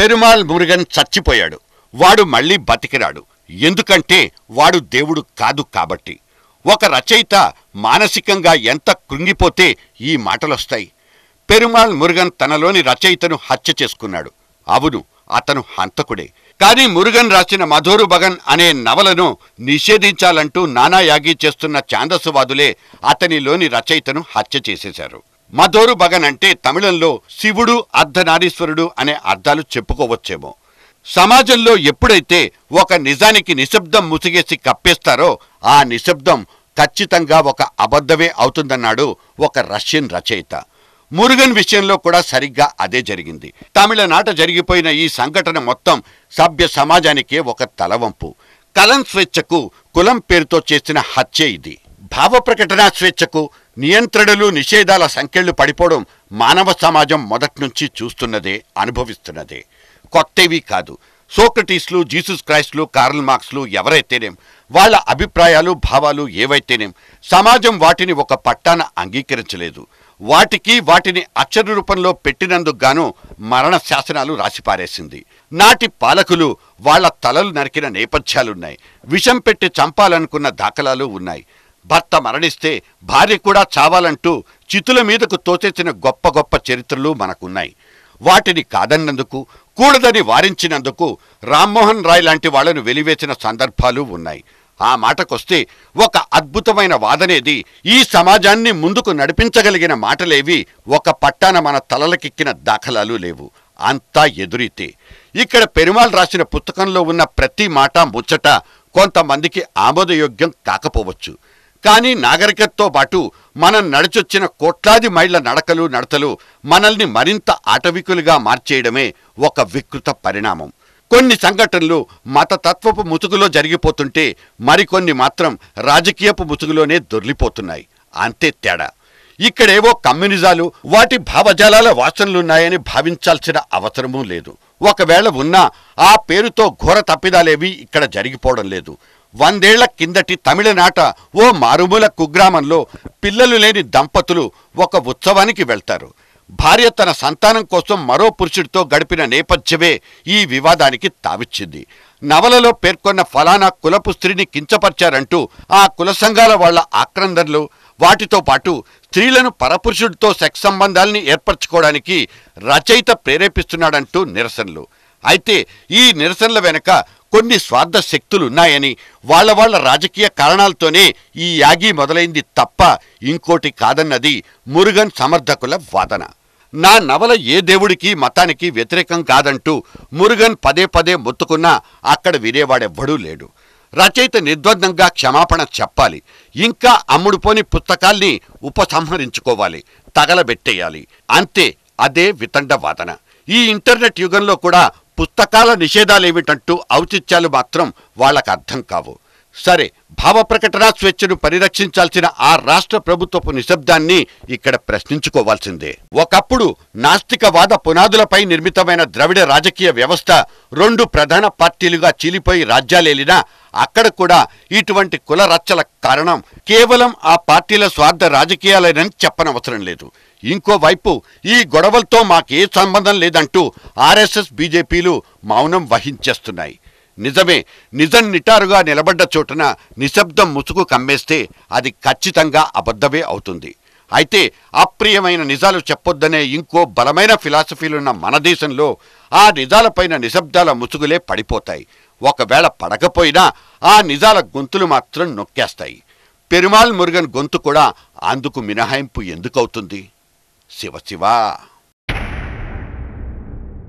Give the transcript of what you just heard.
పెరుమాల్ మురుగన్ చచ్చిపోయాడు వాడు మళ్ళీ బతికిరాడు ఎందుకంటే వాడు దేవుడు కాదు కాబట్టి ఒక రచయిత మానసికంగా ఎంత కృంగిపోతే ఈ మాటలొస్తాయి పెరుమాల్ మురుగన్ తనలోని రచయితను హత్య చేసుకున్నాడు అవును అతను హంతకుడే కానీ మురుగన్ రాసిన మధోరు భగన్ అనే నవలను నిషేధించాలంటూ నానాయాగి చేస్తున్న ఛాందస్సువాదులే అతనిలోని రచయితను హత్య చేసేశారు మధోరు భగన్ అంటే తమిళంలో శివుడు అర్ధనారీశ్వరుడు అనే అర్థాలు చెప్పుకోవచ్చేమో సమాజంలో ఎప్పుడైతే ఒక నిజానికి నిశ్శబ్దం ముసిగేసి కప్పేస్తారో ఆ నిశ్శబ్దం ఖచ్చితంగా ఒక అబద్ధమే అవుతుందన్నాడు ఒక రష్యన్ రచయిత మురుగన్ విషయంలో కూడా సరిగ్గా అదే జరిగింది తమిళనాట జరిగిపోయిన ఈ సంఘటన మొత్తం సభ్య సమాజానికే ఒక తలవంపు కలం స్వేచ్ఛకు కులం పేరుతో చేసిన హత్య ఇది భావ ప్రకటన స్వేచ్ఛకు నియంత్రణలు నిషేధాల సంఖ్యలు పడిపోవడం మానవ సమాజం మొదట్నుంచి చూస్తున్నదే అనుభవిస్తున్నదే కొత్తవి కాదు సోక్రటీస్లు జీసస్ క్రైస్ట్లు కార్ల్ మార్క్స్లు ఎవరైతేనేం వాళ్ళ అభిప్రాయాలు భావాలు ఏవైతేనేం సమాజం వాటిని ఒక పట్టాన అంగీకరించలేదు వాటికి వాటిని అక్షర రూపంలో పెట్టినందుకు గాను మరణ శాసనాలు రాసిపారేసింది నాటి పాలకులు వాళ్ళ తలలు నరికిన నేపథ్యాలున్నాయి విషం పెట్టి చంపాలనుకున్న దాఖలాలు ఉన్నాయి భర్త మరణిస్తే భార్య కూడా చావాలంటూ చితుల మీదకు తోచేసిన గొప్ప గొప్ప చరిత్రలు మనకున్నాయి వాటిని కాదన్నందుకు కూడదని వారించినందుకు రామ్మోహన్ రాయ్ లాంటి వాళ్లను వెలివేసిన సందర్భాలు ఉన్నాయి ఆ మాటకొస్తే ఒక అద్భుతమైన వాదనేది ఈ సమాజాన్ని ముందుకు నడిపించగలిగిన మాటలేవి ఒక పట్టాన మన తలలకెక్కిన దాఖలాలు లేవు అంతా ఎదురీతే ఇక్కడ పెరుమాల్ రాసిన పుస్తకంలో ఉన్న ప్రతి మాట ముచ్చట కొంతమందికి ఆమోదయోగ్యం కాకపోవచ్చు కానీ నాగరికతతో పాటు మనం నడిచొచ్చిన కోట్లాది మైళ్ళ నడకలు నడతలు మనల్ని మరింత ఆటవికులుగా మార్చేయడమే ఒక వికృత పరిణామం కొన్ని సంఘటనలు మతతత్వపు ముసుగులో జరిగిపోతుంటే మరికొన్ని మాత్రం రాజకీయపు ముసుగులోనే దొర్లిపోతున్నాయి అంతే తేడా ఇక్కడేవో కమ్యూనిజాలు వాటి భావజాలాల వాసనలున్నాయని భావించాల్సిన అవసరమూ లేదు ఒకవేళ ఉన్నా ఆ పేరుతో ఘోర తప్పిదాలేవి ఇక్కడ జరిగిపోవడం లేదు వందేళ్ల కిందటి తమిళనాట ఓ మారుమూల కుగ్రామంలో పిల్లలు లేని దంపతులు ఒక ఉత్సవానికి వెళ్తారు భార్య తన సంతానం కోసం మరో పురుషుడితో గడిపిన నేపథ్యమే ఈ వివాదానికి తావిచ్చింది నవలలో పేర్కొన్న ఫలానా కులపు స్త్రీని కించపరిచారంటూ ఆ కుల సంఘాల వాళ్ల ఆక్రందనలు వాటితో పాటు స్త్రీలను పరపురుషుడితో సెక్స్ సంబంధాల్ని ఏర్పరచుకోవడానికి రచయిత ప్రేరేపిస్తున్నాడంటూ నిరసనలు అయితే ఈ నిరసనల వెనక కొన్ని స్వార్థ శక్తులున్నాయని వాళ్ళ వాళ్ళ రాజకీయ కారణాలతోనే ఈ యాగి మొదలైంది తప్ప ఇంకోటి కాదన్నది మురుగన్ సమర్థకుల వాదన నా నవల ఏ దేవుడికి మతానికి వ్యతిరేకం కాదంటూ మురుగన్ పదే పదే మొత్తుకున్నా అక్కడ వినేవాడెవ్వడూ లేడు రచయిత నిర్ద్వందంగా క్షమాపణ చెప్పాలి ఇంకా అమ్ముడుపోని పుస్తకాల్ని ఉపసంహరించుకోవాలి తగలబెట్టేయాలి అంతే అదే వితండ వాదన ఈ ఇంటర్నెట్ యుగంలో కూడా పుస్తకాల నిషేధాలేమిటంటూ ఔచిత్యాలు మాత్రం వాళ్ళకు అర్థం కావు సరే భావ ప్రకటన స్వేచ్ఛను పరిరక్షించాల్సిన ఆ రాష్ట్ర ప్రభుత్వపు నిశ్శబ్దాన్ని ఇక్కడ ప్రశ్నించుకోవాల్సిందే ఒకప్పుడు నాస్తికవాద పునాదులపై నిర్మితమైన ద్రవిడ రాజకీయ వ్యవస్థ రెండు ప్రధాన పార్టీలుగా చీలిపోయి రాజ్యాలేలినా అక్కడ కూడా ఇటువంటి కుల రచ్చల కారణం కేవలం ఆ పార్టీల స్వార్థ రాజకీయాలేనని చెప్పనవసరం లేదు ఇంకోవైపు ఈ గొడవలతో మాకే సంబంధం లేదంటూ ఆర్ఎస్ఎస్ బీజేపీలు మౌనం వహించేస్తున్నాయి నిజమే నిజం నిటారుగా నిలబడ్డ చోటున నిశ్శబ్దం ముసుగు కమ్మేస్తే అది ఖచ్చితంగా అబద్ధమే అవుతుంది అయితే అప్రియమైన నిజాలు చెప్పొద్దనే ఇంకో బలమైన ఫిలాసఫీలున్న మన దేశంలో ఆ నిజాలపైన నిశ్శబ్దాల ముసుగులే పడిపోతాయి ఒకవేళ పడకపోయినా ఆ నిజాల గొంతులు మాత్రం నొక్కేస్తాయి పెరుమాల్ మురుగన్ గొంతు కూడా అందుకు మినహాయింపు ఎందుకవుతుంది శివ శివ